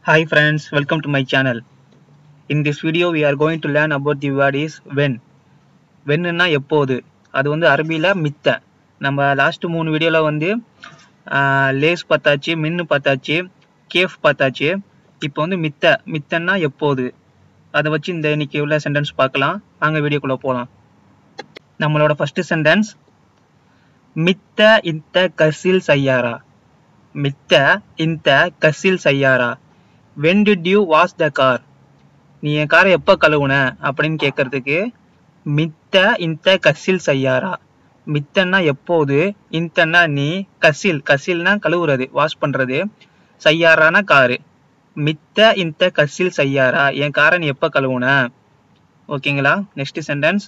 Hi friends, welcome to my channel. In this video we are going to learn about the word is when. வென்னுன்னா எப்போது அது வந்து அரபியில் மித்த நம்ம last மூணு வீடியோவில் வந்து லேஸ் பார்த்தாச்சு மின்னு பார்த்தாச்சு கேஃப் பார்த்தாச்சு இப்போ வந்து மித்த மித்தன்னா எப்போது அதை வச்சு இந்த இன்னைக்கு உள்ள சென்டென்ஸ் பார்க்கலாம் வாங்க வீடியோக்குள்ளே போகலாம் நம்மளோட ஃபர்ஸ்ட் சென்டென்ஸ் மித்த இந்த கசில் சையாரா மித்த இந்த கசில் சையாரா when did you wash the car நீ என் காரை எப்போ கழுவுன அப்படின்னு கேட்கறதுக்கு மித்த இந்த கசில் சையாரா மித்தன்னா எப்போது இந்தன்னா நீ கசில் கசில்னா கழுவுறது வாஷ் பண்றது சையாரானா காரு மித்த இந்த கசில் சையாரா என் காரை நீ எப்போ கழுவுன ஓகேங்களா நெக்ஸ்ட் சென்டென்ஸ்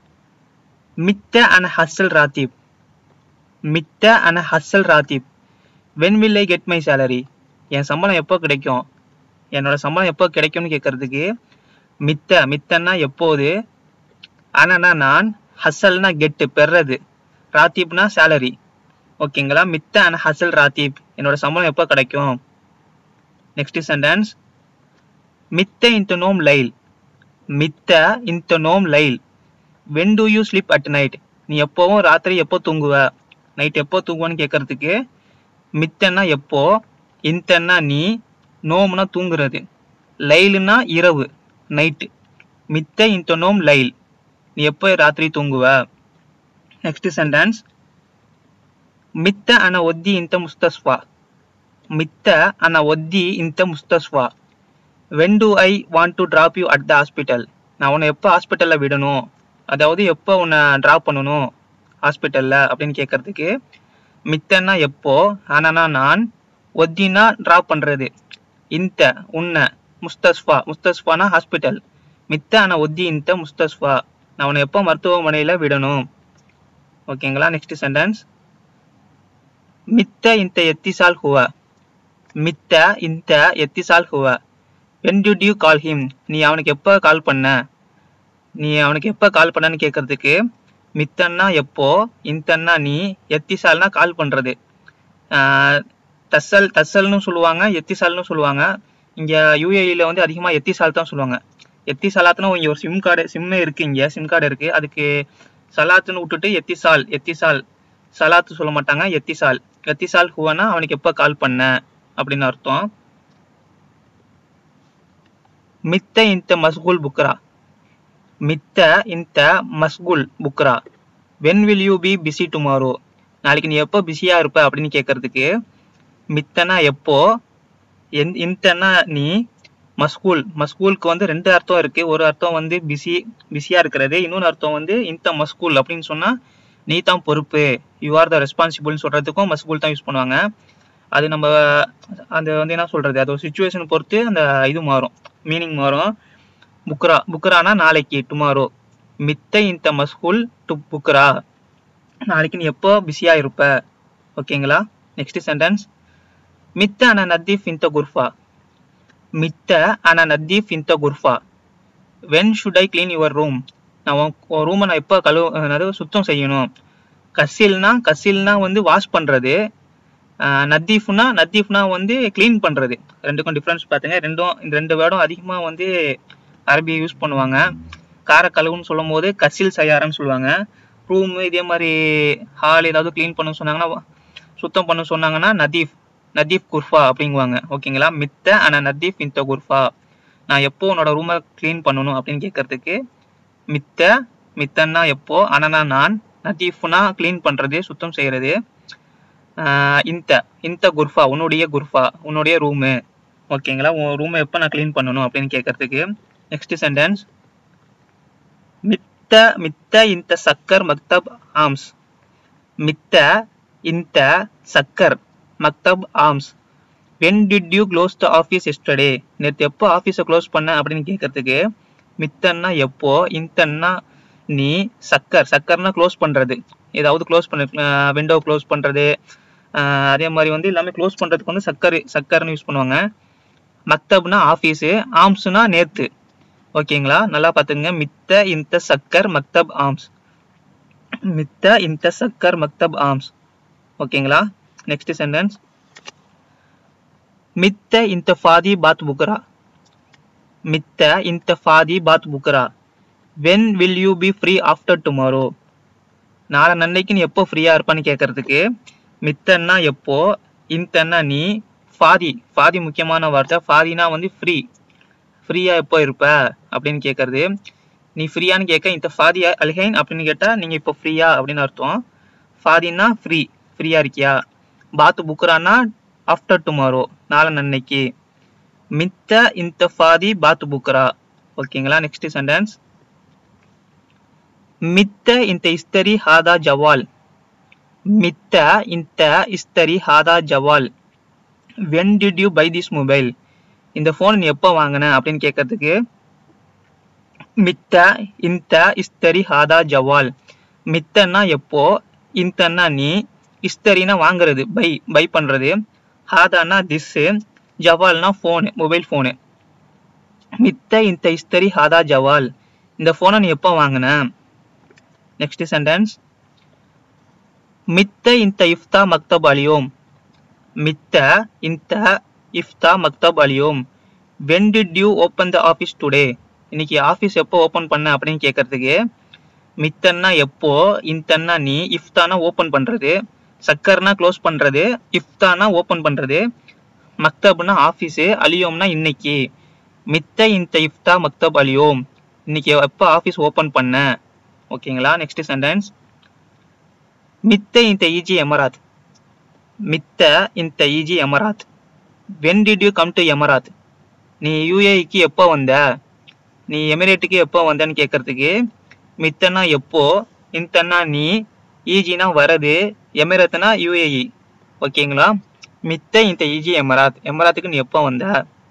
மித்த அண்ட் ஹசல் ராத்திப் மித்த அண்ட் ஹசல் ராத்திப் when will I get my salary என் சம்பளம் எப்போ கிடைக்கும் என்னோட சம்பளம் எப்போ கிடைக்கும்னு கேட்கறதுக்கு மித்த மித்தன்னா எப்போது ஆனானா நான் ஹசல்னா கெட்டு பெறது ராத்தீப்னா சேலரி ஓகேங்களா மித்த அண்ட் ஹசல் ராத்தீப் என்னோட சம்பளம் எப்போ கிடைக்கும் நெக்ஸ்ட் சென்டென்ஸ் மித்த இன்ட்டு நோம் லைல் மித்த இன்ட்டு நோம் லைல் when do you sleep at night நீ எப்போவும் ராத்திரி எப்போ தூங்குவ நைட் எப்போ தூங்குவேன்னு கேட்கறதுக்கு மித்தன்னா எப்போ இன்தன்னா நீ நோம்னா தூங்குறது லைலுனா இரவு நைட்டு மித்த இன்ட்டு நோம் லைல் நீ எப்போ ராத்திரி தூங்குவ நெக்ஸ்ட் சென்டென்ஸ் மித்த அன ஒத்தி இந்த முஸ்தஸ்வா மித்த அன ஒத்தி இந்த முஸ்தஸ்வா when do I want to drop you at the hospital நான் உன்னை எப்போ ஹாஸ்பிட்டலில் விடணும் அதாவது எப்போ உன்னை ட்ராப் பண்ணணும் ஹாஸ்பிட்டலில் அப்படின்னு கேட்கறதுக்கு மித்தன்னா எப்போ ஆனானா நான் ஒத்தினா ட்ராப் பண்ணுறது இந்த உன்னை முஸ்தஸ்ஃபா முஸ்தஸ்ஃபானா ஹாஸ்பிட்டல் மித்த ஆனா ஒத்தி இந்த முஸ்தஸ்ஃபா நான் உன்னை எப்போ மருத்துவமனையில் விடணும் ஓகேங்களா நெக்ஸ்ட் சென்டென்ஸ் மித்த இந்த எத்திசால் ஹுவ மித்த இந்த எத்திசால் ஹுவ when did you call him நீ அவனுக்கு எப்போ கால் பண்ண நீ அவனுக்கு எப்போ கால் பண்ணன்னு கேட்கறதுக்கு மித்தன்னா எப்போ இந்தன்னா நீ எத்திசால்னா கால் பண்ணுறது தசல் தசல்னு சொல்லுவாங்க எத்திசால்னு சொல்லுவாங்க இங்கே யூஏஇல வந்து அதிகமாக எத்திசால் தான் சொல்லுவாங்க எத்தி சலாத்துன்னு இங்கே ஒரு சிம் கார்டு சிம்மே இருக்குது இங்கே சிம் கார்டு இருக்குது அதுக்கு சலாத்துன்னு விட்டுட்டு எத்திசால் எத்திசால் சலாத்து சொல்ல மாட்டாங்க எத்திசால் எத்திசால் ஹுவனா அவனுக்கு எப்போ கால் பண்ண அப்படின்னு அர்த்தம் மித்த இந்த மஸ்குல் புக்ரா மித்த இந்த மஸ்குல் புக்ரா when will you be busy tomorrow நாளைக்கு நீ எப்போ பிஸியாக இருப்ப அப்படின்னு கேட்கறதுக்கு மித்தனா எப்போ என் இந்தனா நீ மஸ்கூல் மஸ்கூலுக்கு வந்து ரெண்டு அர்த்தம் இருக்கு ஒரு அர்த்தம் வந்து பிஸி பிஸியாக இருக்கிறது இன்னொரு அர்த்தம் வந்து இந்த மஸ்கூல் அப்படின்னு சொன்னால் நீ தான் பொறுப்பு யூ ஆர் த ரெஸ்பான்சிபிள்னு சொல்கிறதுக்கும் மஸ்கூல் தான் யூஸ் பண்ணுவாங்க அது நம்ம அந்த வந்து என்ன சொல்கிறது அது ஒரு சுச்சுவேஷன் பொறுத்து அந்த இது மாறும் மீனிங் மாறும் புக்ரா புக்ரானா நாளைக்கு டுமாரோ மித்த இந்த மஸ்கூல் டு புக்ரா நாளைக்கு நீ எப்போ பிஸியாக இருப்ப ஓகேங்களா நெக்ஸ்ட் சென்டென்ஸ் மித்த அன நத்தீஃப் இந்த குர்ஃபா மித்த அன நத்தீஃப் இந்த குர்ஃபா when should I clean your room நான் உன் ரூமை நான் எப்போ கழு அதாவது சுத்தம் செய்யணும் கசில்னா கசில்னா வந்து வாஷ் பண்ணுறது நத்தீஃப்னா நத்தீஃப்னா வந்து க்ளீன் பண்ணுறது ரெண்டுக்கும் டிஃப்ரென்ஸ் பார்த்துங்க ரெண்டும் இந்த ரெண்டு வேர்டும் அதிகமாக வந்து அரபியை யூஸ் பண்ணுவாங்க கார கழுவுன்னு சொல்லும் போது கசில் சையாரன்னு சொல்லுவாங்க ரூம் இதே மாதிரி ஹால் ஏதாவது க்ளீன் பண்ண சொன்னாங்கன்னா சுத்தம் பண்ண சொன்னாங்கன்னா நதீஃப் நதீஃப் குர்ஃபா அப்படிங்குவாங்க ஓகேங்களா மித்த ஆனால் நதீஃப் இந்த குர்ஃபா நான் எப்போ உன்னோட ரூமை க்ளீன் பண்ணணும் அப்படின்னு கேட்கறதுக்கு மித்த மித்தன்னா எப்போ ஆனால் நான் நதீஃப்னா க்ளீன் பண்ணுறது சுத்தம் செய்கிறது இந்த இந்த குர்ஃபா உன்னுடைய குர்ஃபா உன்னுடைய ரூமு ஓகேங்களா உன் ரூமை எப்போ நான் க்ளீன் பண்ணணும் அப்படின்னு கேட்கறதுக்கு நெக்ஸ்ட் சென்டென்ஸ் மித்த மித்த இந்த சக்கர் மக்தப் ஆம்ஸ் மித்த இந்த சக்கர் மக்தப் ஆம்ஸ் when did you close the office yesterday நேற்று எப்போ ஆஃபீஸை க்ளோஸ் பண்ண அப்படின்னு கேட்கறதுக்கு மித்தன்னா எப்போ இந்தன்னா நீ சக்கர் சக்கர்னா க்ளோஸ் பண்ணுறது ஏதாவது க்ளோஸ் பண்ண விண்டோ க்ளோஸ் பண்ணுறது அதே மாதிரி வந்து எல்லாமே க்ளோஸ் பண்ணுறதுக்கு வந்து சக்கர் சக்கர்னு யூஸ் பண்ணுவாங்க மக்தப்னா ஆஃபீஸு ஆம்ஸ்னா நேற்று ஓகேங்களா நல்லா பார்த்துங்க மித்த இந்த சக்கர் மக்தப் ஆம்ஸ் மித்த இந்த சக்கர் மக்தப் ஆம்ஸ் ஓகேங்களா நெக்ஸ்ட் சென்டென்ஸ் மித்த இந்த ஃபாதி பாத் புக்ரா மித்த இந்த ஃபாதி பாத் புக்ரா when will you be free after tomorrow நாளை நன்னைக்கு நீ எப்போ ஃப்ரீயா இருப்பான்னு கேட்கறதுக்கு மித்தன்னா எப்போ இன்தன்னா நீ ஃபாதி ஃபாதி முக்கியமான வார்த்தை ஃபாதினா வந்து ஃப்ரீ ஃப்ரீயா எப்போ இருப்ப அப்படின்னு கேட்கறது நீ ஃப்ரீயான்னு கேட்க இந்த ஃபாதி அல்ஹைன் அப்படின்னு கேட்டா நீங்க இப்போ ஃப்ரீயா அப்படின்னு அர்த்தம் ஃபாதின்னா ஃப்ரீ ஃப்ரீயா இருக்கியா பாத்து புக்குறான்னா ஆஃப்டர் டுமாரோ நாளை நன்னைக்கு மித்த இந்த ஃபாதி பாத்து புக்குறா ஓகேங்களா நெக்ஸ்ட் சென்டென்ஸ் மித்த இந்த இஸ்தரி ஹாதா ஜவால் மித்த இந்த இஸ்தரி ஹாதா ஜவால் when did you buy this mobile இந்த ஃபோன் நீ எப்போ வாங்கின அப்படின்னு கேட்கறதுக்கு மித்த இந்த இஸ்தரி ஹாதா ஜவால் மித்தன்னா எப்போ இந்தன்னா நீ இஸ்தரினா வாங்குறது பை பை பண்றது ஹாதானா திஸ் ஜவால்னா ஃபோனு மொபைல் ஃபோனு மித்த இந்த இஸ்தரி ஹாதா ஜவால் இந்த ஃபோனை நீ எப்போ வாங்கின நெக்ஸ்ட் சென்டென்ஸ் மித்த இந்த இஃப்தா மக்தப் அலியோம் மித்த இந்த இஃப்தா மக்தப் அலியோம் when did you open the office today இன்னைக்கு ஆஃபீஸ் எப்போ ஓப்பன் பண்ண அப்படின்னு கேட்கறதுக்கு மித்தன்னா எப்போ இன்தன்னா நீ இஃப்தானா ஓப்பன் பண்றது சக்கர்னா க்ளோஸ் பண்றது இஃப்தானா ஓப்பன் பண்றது மக்தப்னா ஆஃபீஸு அலியோம்னா இன்னைக்கு மித்த இந்த இஃப்தா மக்தப் அலியோம் இன்னைக்கு எப்போ ஆஃபீஸ் ஓப்பன் பண்ண ஓகேங்களா நெக்ஸ்ட் சென்டென்ஸ் மித்த இந்த இஜி எமராத் மித்த இந்த இஜி எமராத் when did you come to Emarat நீ யூஏக்கு எப்போ வந்த நீ எமிரேட்டுக்கு எப்போ வந்தன்னு கேட்கறதுக்கு மித்தனா எப்போ இன்தன்னா நீ ஈஜினா வரது எமிரத்னா யூஏஇ ஓகேங்களா மித்த இந்த ஈஜி எமராத் எமராத்துக்கு நீ எப்போ வந்த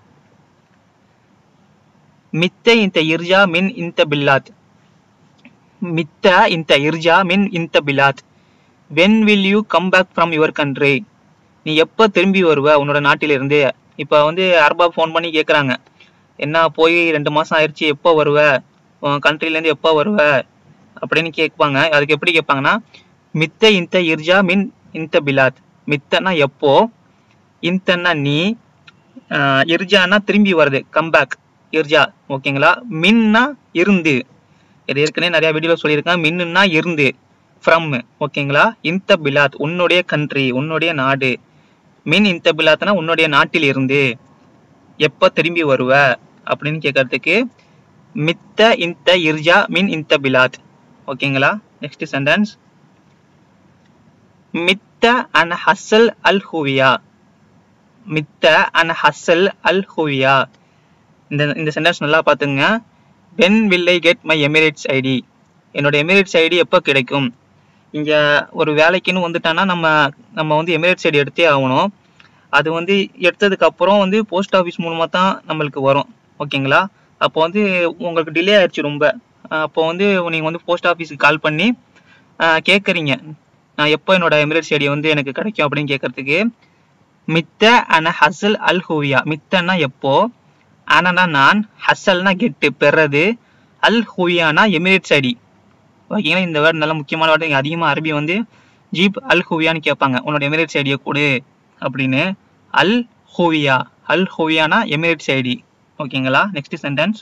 மித்த இந்த இர்ஜா மின் இந்த பில்லாத் மித்த இந்த இர்ஜா மின் இந்த பிலாத் when will you come back from your country நீ எப்போ திரும்பி வருவ உன்னோட நாட்டிலிருந்து இப்போ வந்து அர்பாப் ஃபோன் பண்ணி கேட்குறாங்க என்ன போய் ரெண்டு மாதம் ஆயிடுச்சு எப்போ வருவ உன் கண்ட்ரிலேருந்து எப்போ வருவ அப்படின்னு கேட்பாங்க அதுக்கு எப்படி கேட்பாங்கன்னா மித்த இந்த இர்ஜா மின் இந்த பிலாத் மித்தனா எப்போ இன்தன்னா நீ ஆஹ், இர்ஜானா திரும்பி வருது கம்பேக் இர்ஜா ஓகேங்களா மின்னா இருந்து இது ஏற்கனவே நிறைய வீடியோல சொல்லியிருக்கேன் மின்னுன்னா இருந்து ஃப்ரம் ஓகேங்களா இந்த பிலாத் உன்னுடைய கண்ட்ரி உன்னுடைய நாடு மின் இந்த பிலாத்னா உன்னுடைய நாட்டில் இருந்து எப்ப திரும்பி வருவ அப்படின்னு கேட்கறதுக்கு மித்த இந்த இர்ஜா மின் இந்த பிலாத் ஓகேங்களா நெக்ஸ்ட் சென்டென்ஸ் மித்த அன் ஹசல் அல் ஹுவியா மித்த அன் ஹசல் அல் ஹுவியா இந்த இந்த சென்டென்ஸ் நல்லா பார்த்துங்க when will I get my Emirates ID என்னோட எமிரேட்ஸ் ஐடி எப்போ கிடைக்கும் இங்க ஒரு வேலைக்குன்னு வந்துட்டான்னா நம்ம நம்ம வந்து எமிரேட்ஸ் ஐடி எடுத்தே ஆகணும் அது வந்து எடுத்ததுக்கு அப்புறம் வந்து போஸ்ட் ஆஃபீஸ் மூலமா தான் நம்மளுக்கு வரும் ஓகேங்களா அப்போ வந்து உங்களுக்கு டிலே ஆயிடுச்சு ரொம்ப அஹ் அப்போ வந்து நீங்க வந்து போஸ்ட் ஆஃபீஸுக்கு கால் பண்ணி அஹ் கேட்குறீங்க நான் எப்போ என்னோட எமிரேட்ஸ் ஐடி வந்து எனக்கு கிடைக்கும் அப்படின்னு கேட்கறதுக்கு மித்த அன ஹசல் அல் ஹூவியா மித்தன்னா எப்போ அனனா நான் ஹசல்னா கெட்டு பெறது அல் ஹூவியானா எமிரேட்ஸ் ஐடி ஓகேங்களா இந்த வேர்டு நல்ல முக்கியமான வேர்டு இங்கே அதிகமாக அரபி வந்து ஜீப் அல் ஹூவியான்னு கேட்பாங்க உன்னோட எமிரேட்ஸ் ஐடியை கொடு அப்படின்னு அல் ஹூவியா அல் ஹூவியானா எமிரேட்ஸ் ஐடி ஓகேங்களா நெக்ஸ்ட் சென்டென்ஸ்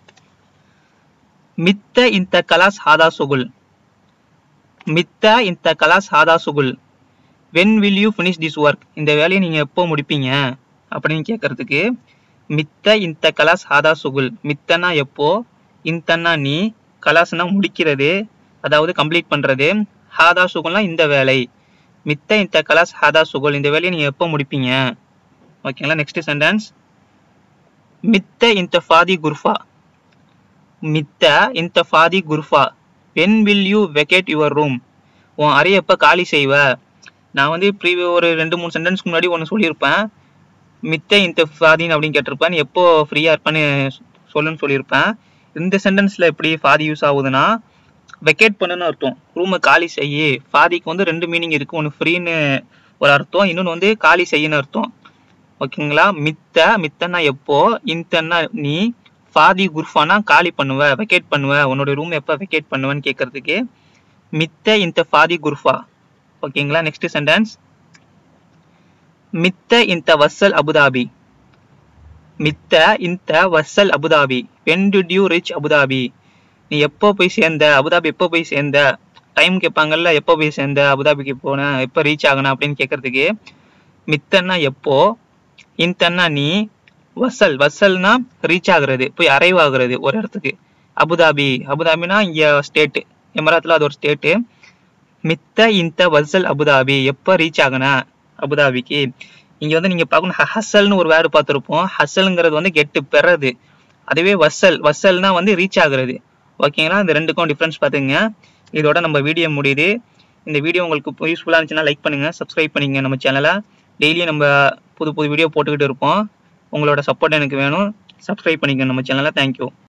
மித்த இந்த கலாஸ் ஹாதா சுகுல் மித்த இந்த கலாஸ் ஹாதா சுகுல் when will you finish this work இந்த வேலையை நீங்க எப்போ முடிப்பீங்க அப்படின்னு கேட்கறதுக்கு மித்த இந்த கலாஸ் ஹாதா சுகுல் மித்தனா எப்போ இந்தன்னா நீ கலாஸ்னா முடிக்கிறது அதாவது கம்ப்ளீட் பண்றது ஹாதா சுகுல்னா இந்த வேலை மித்த இந்த கலாஸ் ஹாதா சுகுல் இந்த வேலையை நீங்க எப்போ முடிப்பீங்க ஓகேங்களா நெக்ஸ்ட் சென்டென்ஸ் மித்த இந்த ஃபாதி குர்ஃபா மித்த இந்த ஃபாதி குர்ஃபா when will you vacate your room உன் அறையை எப்போ காலி செய்வ நான் வந்து ப்ரீவிய ஒரு ரெண்டு மூணு சென்டென்ஸ்க்கு முன்னாடி ஒன்று சொல்லியிருப்பேன் மித்த இந்த ஃபாதின் அப்படின்னு கேட்டிருப்பேன் நீ எப்போ ஃப்ரீயாக இருப்பேன்னு சொல்லுன்னு சொல்லியிருப்பேன் இந்த சென்டென்ஸில் எப்படி ஃபாதி யூஸ் ஆகுதுன்னா வெக்கேட் பண்ணுன்னு அர்த்தம் ரூமை காலி செய்யி ஃபாதிக்கு வந்து ரெண்டு மீனிங் இருக்கு ஒன்று ஃப்ரீன்னு ஒரு அர்த்தம் இன்னொன்று வந்து காலி செய்யன்னு அர்த்தம் ஓகேங்களா மித்த மித்தன்னா எப்போ இன்தன்னா நீ ஃபாதி குர்ஃபானா காலி பண்ணுவ வெக்கேட் பண்ணுவ உன்னோட ரூம் எப்போ வெக்கேட் பண்ணுவேன்னு கேட்கறதுக்கு மித்த இந்த ஃபாதி குர்ஃபா ஓகேங்களா நெக்ஸ்ட் சென்டென்ஸ் மித்த இந்த வசல் அபுதாபி மித்த இந்த வசல் Abu Dhabi when did you reach Abu Dhabi நீ எப்போ போய் சேர்ந்த அபுதாபி எப்போ போய் சேர்ந்த டைம் கேட்பாங்கல்ல எப்போ போய் சேர்ந்த அபுதாபிக்கு போன எப்போ ரீச் ஆகணும் அப்படின்னு கேட்கறதுக்கு மித்தன்னா எப்போ இன்தன்னா நீ வசல் வசல்னா ரீச் ஆகுறது போய் அரைவ் ஆகுறது ஒரு இடத்துக்கு அபுதாபி அபுதாபினா இங்க ஸ்டேட்டு எமராத்தில் அது ஒரு ஸ்டேட்டு மித்த இந்த வசல் அபுதாபி எப்போ ரீச் ஆகனா அபுதாபிக்கு இங்க வந்து நீங்க பார்க்கணும் ஹ- ஹசல்னு ஒரு வேர்டு பார்த்துருப்போம் ஹசல்ங்கிறது வந்து கெட்டு பெறது அதுவே வசல் வசல்னா வந்து ரீச் ஆகுறது ஓகேங்களா இந்த ரெண்டுக்கும் டிஃப்ரென்ஸ் பார்த்துங்க இதோட நம்ம வீடியோ முடியுது இந்த வீடியோ உங்களுக்கு யூஸ்ஃபுல்லாக இருந்துச்சுன்னா லைக் பண்ணுங்க சப்ஸ்கிரைப் பண்ணிங்க நம்ம சேனலை டெய்லியும் நம்ம புது புது வீடியோ போட்டுக்கிட்டு இருப்போம் உங்களோட சப்போர்ட் எனக்கு வேணும் சப்ஸ்கிரைப் பண்ணிக்கங்க நம்ம சேனலை தேங்க்யூ